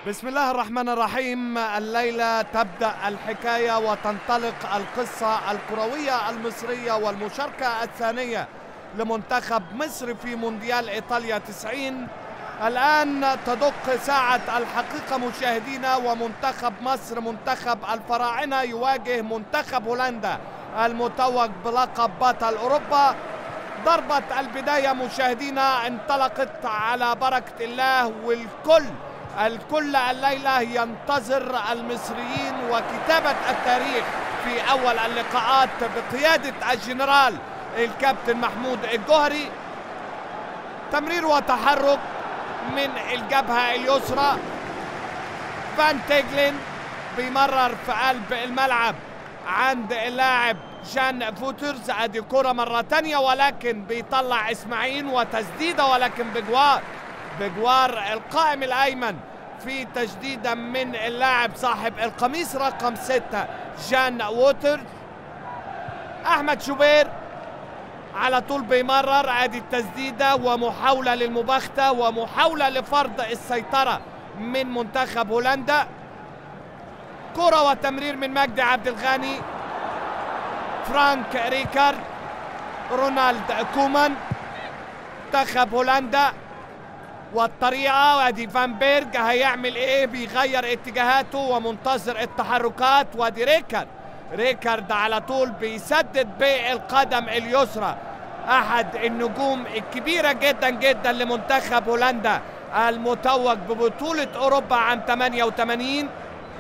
بسم الله الرحمن الرحيم الليلة تبدأ الحكاية وتنطلق القصة الكروية المصرية والمشاركة الثانية لمنتخب مصر في مونديال إيطاليا 90 الآن تدق ساعة الحقيقة مشاهدينا ومنتخب مصر منتخب الفراعنة يواجه منتخب هولندا المتوج بلقب بطل أوروبا ضربة البداية مشاهدينا انطلقت على بركة الله والكل الكل الليلة ينتظر المصريين وكتابة التاريخ في أول اللقاءات بقيادة الجنرال الكابتن محمود الجوهري تمرير وتحرك من الجبهة اليسرى فان تيجلين بيمرر في قلب الملعب عند اللاعب جان فوترز ادي كرة مرة تانية ولكن بيطلع اسماعيل وتسديدة ولكن بجوار بجوار القائم الايمن في تجديدة من اللاعب صاحب القميص رقم ستة جان ووترز احمد شوبير على طول بيمرر ادي التسديده ومحاوله للمباغته ومحاوله لفرض السيطره من منتخب هولندا كره وتمرير من مجدي عبد الغني فرانك ريكارد رونالد كومان منتخب هولندا والطريقه وادي فان بيرج هيعمل ايه بيغير اتجاهاته ومنتظر التحركات وادي ريكارد ريكارد على طول بيسدد بالقدم اليسرى احد النجوم الكبيره جدا جدا لمنتخب هولندا المتوج ببطوله اوروبا عام 88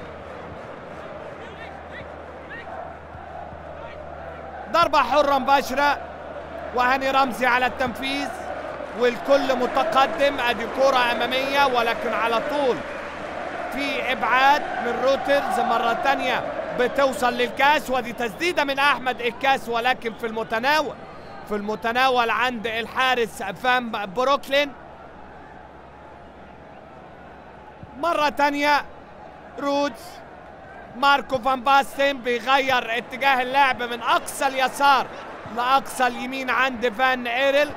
ضربه حره مباشره وهاني رمزي على التنفيذ والكل متقدم ادي كره اماميه ولكن على طول في ابعاد من روترز مره ثانيه بتوصل للكاس ودي تسديده من احمد الكاس ولكن في المتناول في المتناول عند الحارس فان بروكلين مرة تانية رودز ماركو فان باستن بيغير اتجاه اللعب من اقصى اليسار لاقصى اليمين عند فان ايرل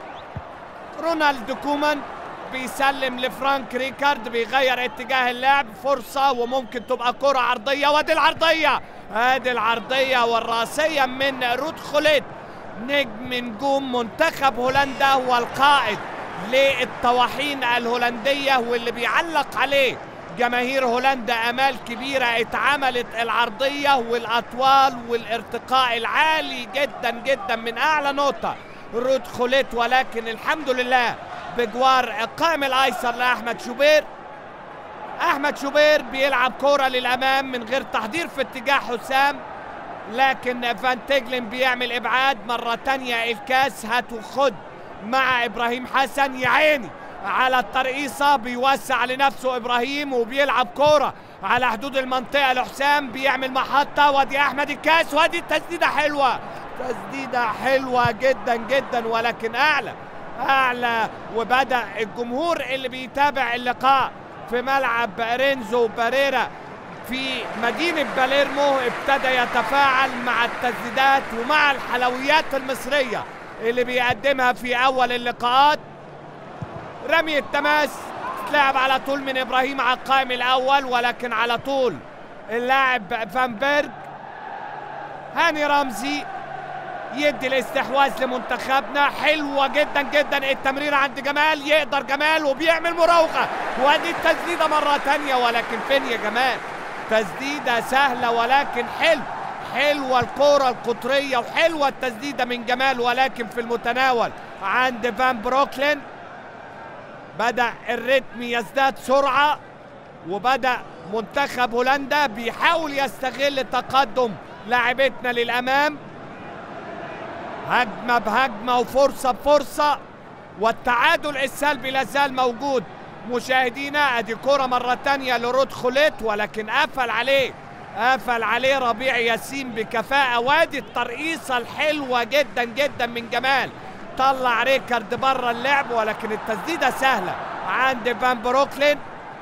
رونالد كومان بيسلم لفرانك ريكارد بيغير اتجاه اللعب فرصة وممكن تبقى كرة عرضية وادي العرضية ادي العرضية والراسية من رود خوليت نجم نجوم منتخب هولندا والقائد للطواحين الهولندية واللي بيعلق عليه جماهير هولندا امال كبيرة اتعملت العرضية والاطوال والارتقاء العالي جدا جدا من اعلى نقطة رود خوليت ولكن الحمد لله بجوار القائم الايسر لاحمد شوبير احمد شوبير بيلعب كرة للامام من غير تحضير في اتجاه حسام لكن فان تيجلين بيعمل ابعاد مرة تانية الكاس هات وخد مع ابراهيم حسن يا عيني على الترقيصة بيوسع لنفسه ابراهيم وبيلعب كرة على حدود المنطقة لحسام بيعمل محطة وادي احمد الكاس وادي التسديدة حلوة تسديدة حلوة جدا جدا ولكن اعلى اعلى وبدا الجمهور اللي بيتابع اللقاء في ملعب رينزو باريرا في مدينة باليرمو ابتدى يتفاعل مع التسديدات ومع الحلويات المصرية اللي بيقدمها في أول اللقاءات رمي التماس تلعب على طول من إبراهيم على القائم الأول ولكن على طول اللاعب فان بيرج هاني رمزي يدي الاستحواذ لمنتخبنا حلوة جدا جدا التمرير عند جمال يقدر جمال وبيعمل مراوغة وادي التسديدة مرة تانية ولكن فين يا جمال تسديدة سهلة ولكن حلو حلوة الكرة القطرية وحلوة التسديدة من جمال ولكن في المتناول عند فان بروكلين بدأ الريتم يزداد سرعة وبدأ منتخب هولندا بيحاول يستغل تقدم لاعبتنا للأمام هجمة بهجمة وفرصة بفرصة والتعادل السلبي لازال موجود مشاهدينا ادي كرة مرة تانية لرود خوليت ولكن قفل عليه قفل عليه ربيع ياسين بكفاءة وادي الترقيصة الحلوة جدا جدا من جمال طلع ريكارد بره اللعب ولكن التسديدة سهلة عند فان بروكلين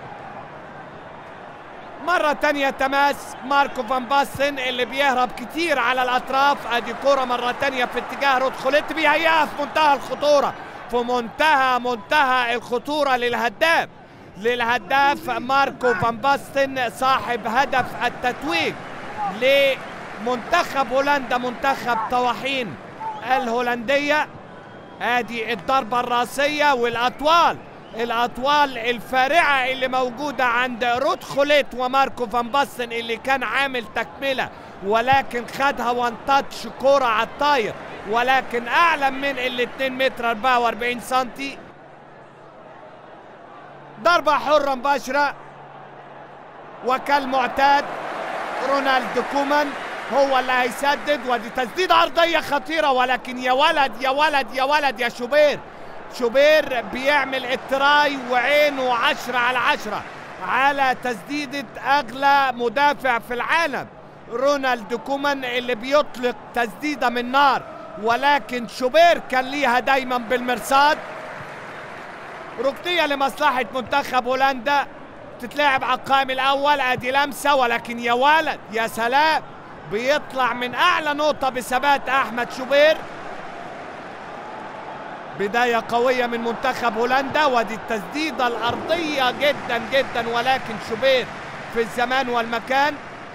مرة تانية تماس ماركو فان باستن اللي بيهرب كتير على الأطراف أدي كرة مرة تانية في اتجاه رود خوليت بيهيئها في منتهى الخطورة في منتهى منتهى الخطورة للهداف للهداف ماركو فان باستن صاحب هدف التتويج لمنتخب هولندا منتخب طواحين الهولندية ادي الضربة الراسية والاطوال الاطوال الفارعة اللي موجودة عند رود خوليت وماركو فان باستن اللي كان عامل تكملة ولكن خدها وان تاتش كورة على الطاير ولكن اعلى من ال 2 متر 44 سنتي ضربة حرة مباشرة وكالمعتاد رونالد كومان هو اللي هيسدد ودي تسديد عرضية خطيرة ولكن يا ولد يا ولد يا ولد يا شوبير شوبير بيعمل التراي وعينه عشرة على عشرة على تسديدة أغلى مدافع في العالم رونالد كومان اللي بيطلق تسديدة من نار ولكن شوبير كان ليها دايما بالمرصاد ركنية لمصلحة منتخب هولندا تتلعب على القائم الأول أدي لمسة ولكن يا ولد يا سلام بيطلع من أعلى نقطة بثبات أحمد شوبير بداية قوية من منتخب هولندا ودي التسديدة الأرضية جدا جدا ولكن شوبير في الزمان والمكان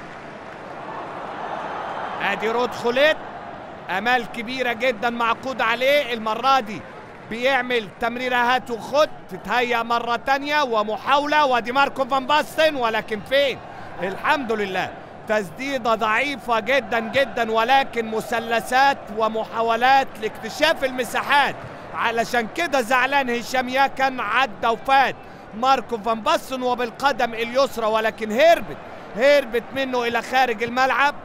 ادي رود خوليت امال كبيره جدا معقود عليه المره دي بيعمل تمريره هات وخد تتهيأ مرة تانية ومحاولة ودي ماركو فان باستن ولكن فين الحمد لله تسديدة ضعيفة جدا جدا ولكن مثلثات ومحاولات لاكتشاف المساحات علشان كده زعلان هشام ياكن عدى وفات ماركو فان باستن وبالقدم اليسرى ولكن هربت هربت منه الى خارج الملعب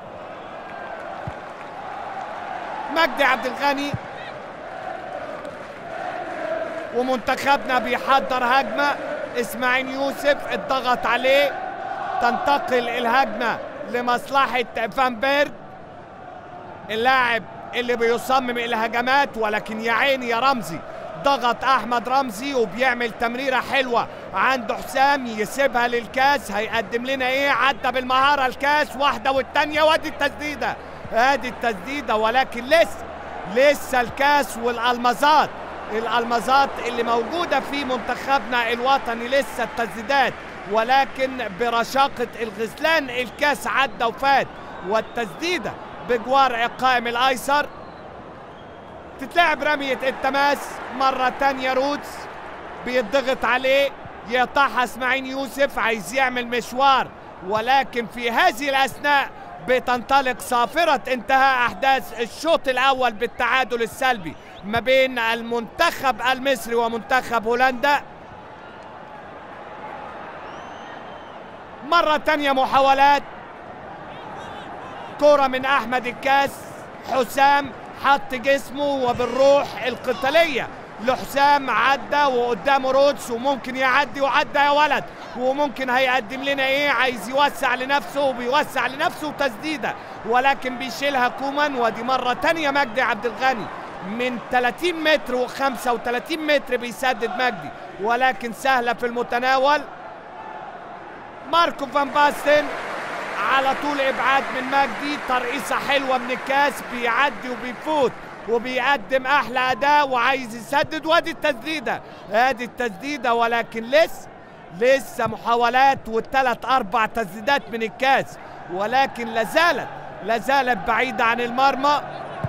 مجدي عبد الغني ومنتخبنا بيحضر هجمة اسماعيل يوسف اتضغط عليه تنتقل الهجمة لمصلحة فان بيرج اللاعب اللي بيصمم الهجمات ولكن يا عيني يا رمزي ضغط احمد رمزي وبيعمل تمريره حلوه عند حسام يسيبها للكاس هيقدم لنا ايه عدى بالمهاره الكاس واحده والتانيه وادي التسديده ادي التسديده ولكن لسه لسه الكاس والالمازات الالمازات اللي موجوده في منتخبنا الوطني لسه التسديدات ولكن برشاقه الغزلان الكاس عدى وفات والتسديده بجوار القائم الايسر تتلعب رميه التماس مره تانية رودز بيضغط عليه يقطعها اسماعيل يوسف عايز يعمل مشوار ولكن في هذه الاثناء بتنطلق صافرة انتهاء أحداث الشوط الأول بالتعادل السلبي ما بين المنتخب المصري ومنتخب هولندا مرة تانية محاولات كرة من أحمد الكاس حسام حط جسمه وبالروح القتالية لحسام عدى وقدامه رودس وممكن يعدي وعدى يا ولد وممكن هيقدم لنا ايه عايز يوسع لنفسه وبيوسع لنفسه وتسديده ولكن بيشيلها كومان ودي مره تانية مجدي عبد الغني من 30 متر و35 متر بيسدد مجدي ولكن سهله في المتناول ماركو فان باستن على طول ابعاد من مجدي ترقيصه حلوه من الكاس بيعدي وبيفوت وبيقدم احلى اداء وعايز يسدد وادي التسديده ادي التسديده ولكن لسه لسه محاولات والثلاث اربع تسديدات من الكاس ولكن لازالت لازالت بعيده عن المرمى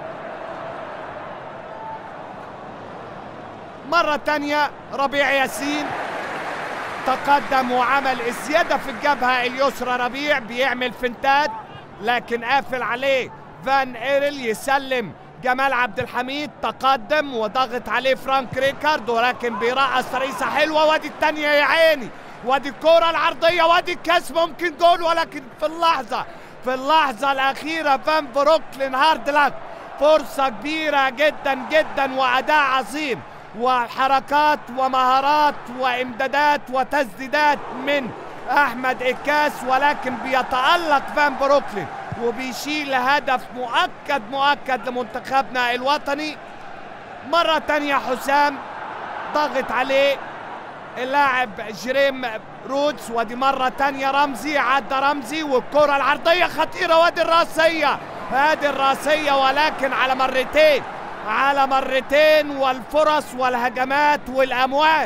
مرة تانية ربيع ياسين تقدم وعمل الزيادة في الجبهة اليسرى ربيع بيعمل فنتات لكن قافل عليه فان ايرل يسلم جمال عبد الحميد تقدم وضغط عليه فرانك ريكارد ولكن بيرقص ترقيصه حلوه وادي الثانيه يا عيني وادي الكره العرضيه وادي الكاس ممكن جول ولكن في اللحظه في اللحظه الاخيره فان بروكلين هارد لك فرصه كبيره جدا جدا واداء عظيم وحركات ومهارات وامدادات وتسديدات من احمد الكاس ولكن بيتالق فان بروكلين وبيشيل هدف مؤكد مؤكد لمنتخبنا الوطني مرة تانية حسام ضغط عليه اللاعب جريم رودز ودي مرة تانية رمزي عدى رمزي والكرة العرضية خطيرة وادي الراسية هذه الراسية ولكن على مرتين على مرتين والفرص والهجمات والأمواج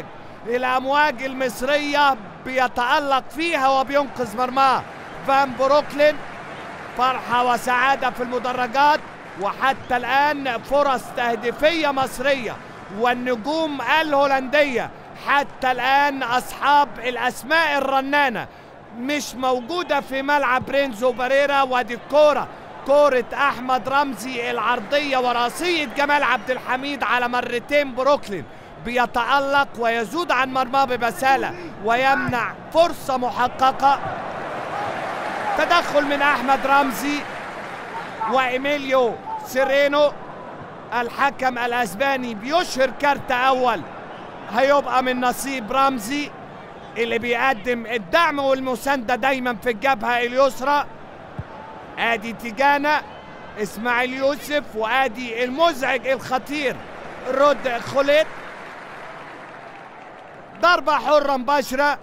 الامواج المصريه بيتالق فيها وبينقذ مرماه فان بروكلين فرحه وسعاده في المدرجات وحتى الان فرص تهديفيه مصريه والنجوم الهولنديه حتى الان اصحاب الاسماء الرنانه مش موجوده في ملعب رينزو باريرا ودي الكوره كورة أحمد رمزي العرضية وراسية جمال عبد الحميد على مرتين بروكلين بيتألق ويزود عن مرماه ببسالة ويمنع فرصة محققة تدخل من أحمد رمزي وإيميليو سيرينو الحكم الأسباني بيشهر كارت أول هيبقى من نصيب رمزي اللي بيقدم الدعم والمساندة دايما في الجبهة اليسرى ادي تيجانا اسماعيل يوسف وادي المزعج الخطير رد خليط ضربة حرة مباشرة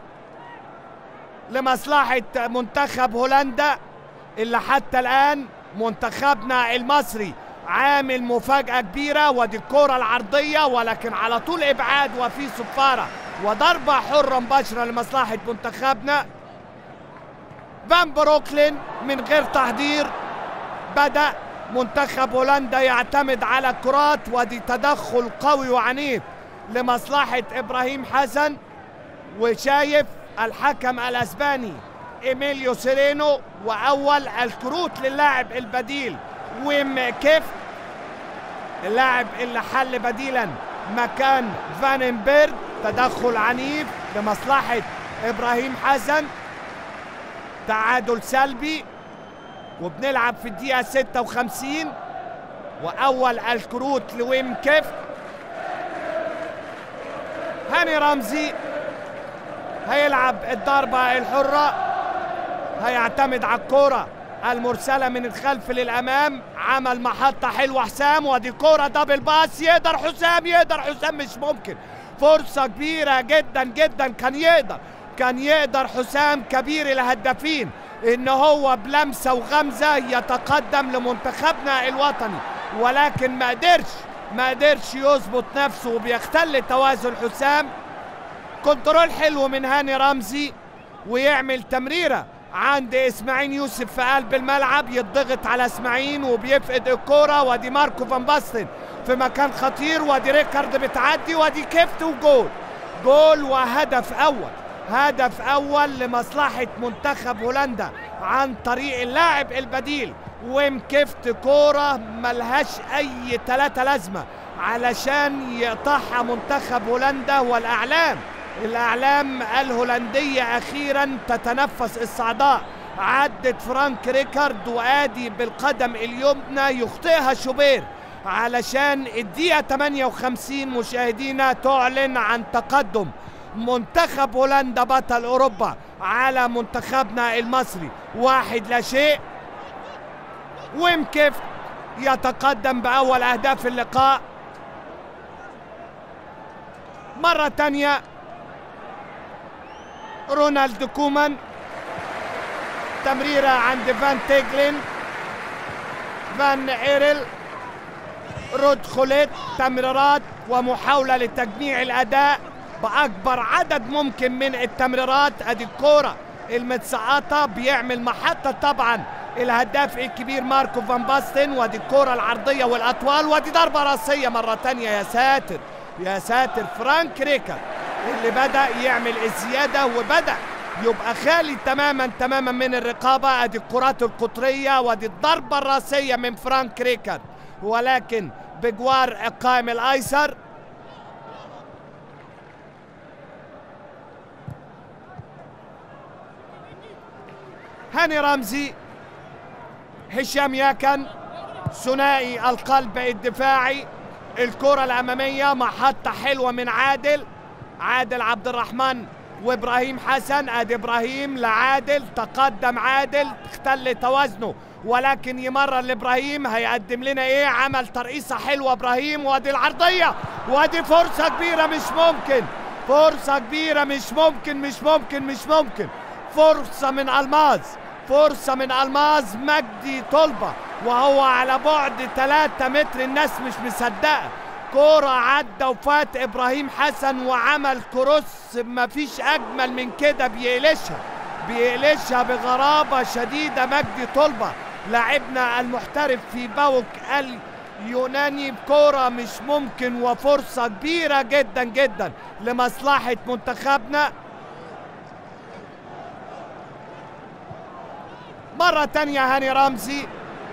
لمصلحة منتخب هولندا اللي حتى الآن منتخبنا المصري عامل مفاجأة كبيرة ودي الكرة العرضية ولكن على طول إبعاد وفي صفارة وضربة حرة مباشرة لمصلحة منتخبنا فان بروكلين من غير تحضير بدأ منتخب هولندا يعتمد على الكرات ودي تدخل قوي وعنيف لمصلحة إبراهيم حسن وشايف الحكم الأسباني إيميليو سيرينو وأول الكروت للاعب البديل ويم كيف اللاعب اللي حل بديلا مكان فاننبرج تدخل عنيف لمصلحة إبراهيم حسن تعادل سلبي وبنلعب في الدقيقة 56 وأول الكروت لويم كيف هاني رمزي هيلعب الضربة الحرة هيعتمد على الكرة المرسلة من الخلف للأمام عمل محطة حلوة حسام ودي كرة دبل باس يقدر حسام يقدر حسام مش ممكن فرصة كبيرة جدا جدا كان يقدر كان يقدر حسام كبير الهدافين ان هو بلمسه وغمزه يتقدم لمنتخبنا الوطني ولكن ما قدرش ما قدرش يظبط نفسه وبيختل توازن حسام كنترول حلو من هاني رمزي ويعمل تمريره عند اسماعيل يوسف في قلب الملعب يضغط على اسماعيل وبيفقد الكوره ودي ماركو فان باستن في مكان خطير ودي ريكارد بتعدي ودي كيفت وجول جول وهدف اول هدف اول لمصلحه منتخب هولندا عن طريق اللاعب البديل ويم كيفت كوره ملهاش اي تلاتة لازمه علشان يقطعها منتخب هولندا والاعلام الاعلام الهولنديه اخيرا تتنفس الصعداء عدت فرانك ريكارد وادي بالقدم اليمنى يخطئها شوبير علشان الدقيقه 58 مشاهدينا تعلن عن تقدم منتخب هولندا بطل اوروبا على منتخبنا المصري واحد لا شيء ويمكف يتقدم باول اهداف اللقاء مرة تانية رونالد كومان تمريرة عند فان تيجلين فان ايرل رود خوليت تمريرات ومحاولة لتجميع الأداء بأكبر عدد ممكن من التمريرات أدي الكورة المتسقطة بيعمل محطة طبعا الهداف الكبير ماركو فان باستن ودي الكرة العرضية والأطوال ودي ضربة راسية مرة تانية يا ساتر يا ساتر فرانك ريكا اللي بدأ يعمل الزيادة وبدأ يبقى خالي تماما تماما من الرقابة ادي الكرات القطرية ودي الضربة الراسية من فرانك ريكارد ولكن بجوار القائم الايسر هاني رمزي هشام ياكن ثنائي القلب الدفاعي الكرة الأمامية محطة حلوة من عادل عادل عبد الرحمن وابراهيم حسن ادي ابراهيم لعادل تقدم عادل اختل توازنه ولكن يمرر لابراهيم هيقدم لنا ايه عمل ترقيصه حلوه ابراهيم وادي العرضيه وادي فرصه كبيره مش ممكن فرصه كبيره مش ممكن مش ممكن مش ممكن فرصه من الماز فرصه من الماز مجدي طلبه وهو على بعد 3 متر الناس مش مصدقه كورة عدى وفات ابراهيم حسن وعمل كروس مفيش اجمل من كده بيقلشها بيقلشها بغرابة شديدة مجدي طلبة لاعبنا المحترف في باوك اليوناني بكورة مش ممكن وفرصة كبيرة جدا جدا لمصلحة منتخبنا مرة تانية هاني رمزي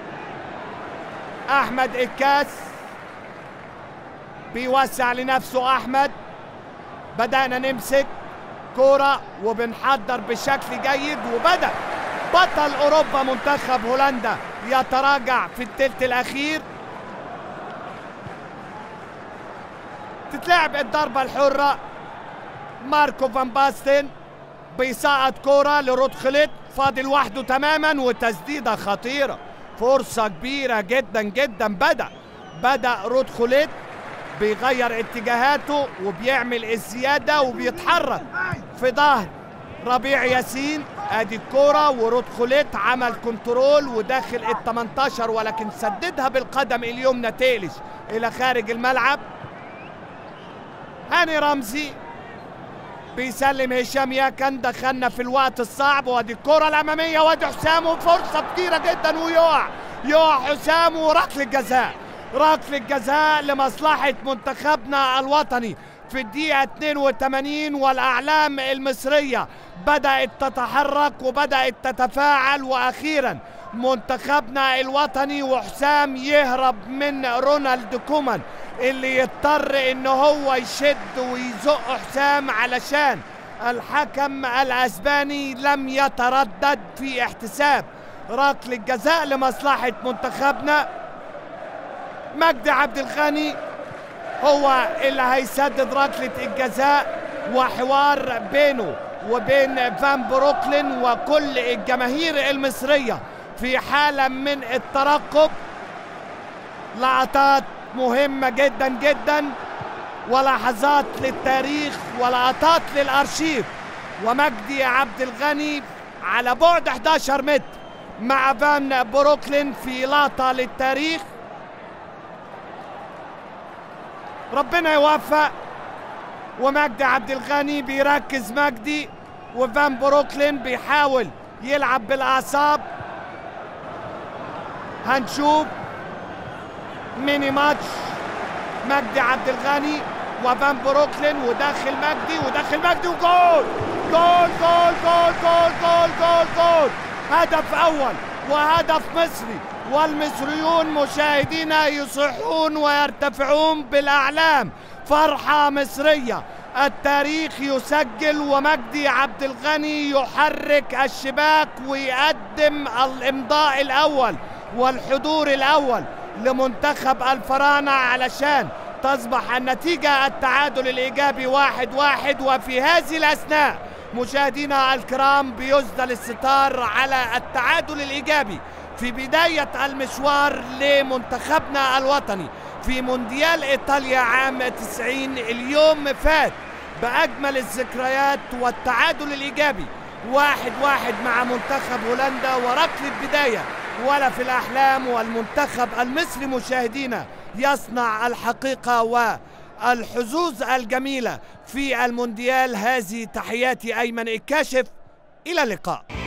أحمد إكاس بيوسع لنفسه أحمد بدأنا نمسك كورة وبنحضر بشكل جيد وبدأ بطل أوروبا منتخب هولندا يتراجع في الثلث الأخير تتلعب الضربة الحرة ماركو فان باستن بيسقط كورة لرود خليط فاضل وحده تماما وتسديدة خطيرة فرصة كبيرة جدا جدا بدأ بدأ رود خليط بيغير اتجاهاته وبيعمل الزيادة وبيتحرك في ظهر ربيع ياسين ادي الكورة ورود خليط عمل كنترول وداخل ال 18 ولكن سددها بالقدم اليمنى تقلش الى خارج الملعب هاني رمزي بيسلم هشام ياكن دخلنا في الوقت الصعب وادي الكرة الأمامية وادي حسام وفرصة كتيرة جدا ويقع يقع حسام وركلة جزاء ركلة جزاء لمصلحة منتخبنا الوطني في الدقيقة 82 والأعلام المصرية بدأت تتحرك وبدأت تتفاعل وأخيرا منتخبنا الوطني وحسام يهرب من رونالد كومان اللي يضطر ان هو يشد ويزق حسام علشان الحكم الاسباني لم يتردد في احتساب ركله الجزاء لمصلحه منتخبنا مجدي عبد الغني هو اللي هيسدد ركله الجزاء وحوار بينه وبين فان بروكلين وكل الجماهير المصريه في حاله من الترقب لقطات مهمة جدا جدا ولحظات للتاريخ ولقطات للأرشيف ومجدي عبد الغني على بعد 11 متر مع فان بروكلين في لقطة للتاريخ ربنا يوفق ومجدي عبد الغني بيركز مجدي وفان بروكلين بيحاول يلعب بالأعصاب هنشوف ميني ماتش مجدي عبد الغني وفان بروكلين وداخل مجدي وداخل مجدي وجول جول جول جول جول جول جول جول هدف اول وهدف مصري والمصريون مشاهدينا يصيحون ويرتفعون بالاعلام فرحه مصريه التاريخ يسجل ومجدي عبد الغني يحرك الشباك ويقدم الامضاء الاول والحضور الاول لمنتخب الفراعنة علشان تصبح النتيجة التعادل الإيجابي واحد واحد وفي هذه الأثناء مشاهدينا الكرام بيسدل الستار على التعادل الإيجابي في بداية المشوار لمنتخبنا الوطني في مونديال إيطاليا عام 90 اليوم فات بأجمل الذكريات والتعادل الإيجابي واحد واحد مع منتخب هولندا وركلة بداية ولا في الأحلام والمنتخب المصري مشاهدينا يصنع الحقيقة والحظوظ الجميلة في المونديال هذه تحياتي أيمن الكاشف إلى اللقاء